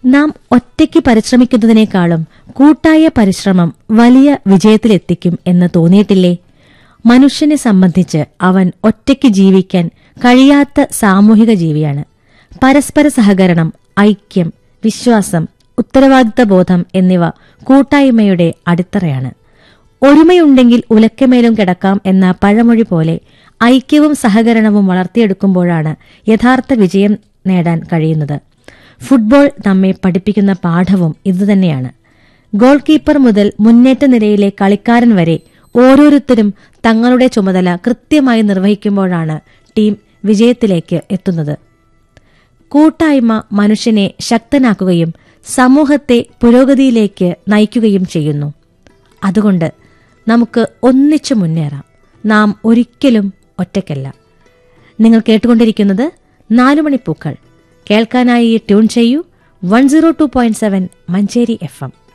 നാം ഒറ്റയ്ക്ക് പരിശ്രമിക്കുന്നതിനേക്കാളും കൂട്ടായ പരിശ്രമം വലിയ വിജയത്തിലെത്തിക്കും എന്ന് തോന്നിയിട്ടില്ലേ മനുഷ്യനെ സംബന്ധിച്ച് അവൻ ഒറ്റയ്ക്ക് ജീവിക്കാൻ കഴിയാത്ത സാമൂഹിക ജീവിയാണ് പരസ്പര സഹകരണം ഐക്യം വിശ്വാസം ഉത്തരവാദിത്ത ബോധം എന്നിവ കൂട്ടായ്മയുടെ അടിത്തറയാണ് ഒരുമയുണ്ടെങ്കിൽ ഉലക്കമേലും കിടക്കാം എന്ന പഴമൊഴി പോലെ ഐക്യവും സഹകരണവും വളർത്തിയെടുക്കുമ്പോഴാണ് യഥാർത്ഥ വിജയം നേടാൻ കഴിയുന്നത് ഫുട്ബോൾ നമ്മെ പഠിപ്പിക്കുന്ന പാഠവും ഇതുതന്നെയാണ് ഗോൾ കീപ്പർ മുതൽ മുന്നേറ്റ നിരയിലെ കളിക്കാരൻ വരെ ഓരോരുത്തരും തങ്ങളുടെ ചുമതല കൃത്യമായി നിർവഹിക്കുമ്പോഴാണ് ടീം വിജയത്തിലേക്ക് എത്തുന്നത് കൂട്ടായ്മ മനുഷ്യനെ ശക്തനാക്കുകയും സമൂഹത്തെ പുരോഗതിയിലേക്ക് നയിക്കുകയും ചെയ്യുന്നു അതുകൊണ്ട് നമുക്ക് ഒന്നിച്ചു മുന്നേറാം നാം ഒരിക്കലും ഒറ്റയ്ക്കല്ല നിങ്ങൾ കേട്ടുകൊണ്ടിരിക്കുന്നത് നാലുമണിപ്പൂക്കൾ കേൾക്കാനായി ട്യൂൺ ചെയ്യൂ one zero two point seven Manjeri F M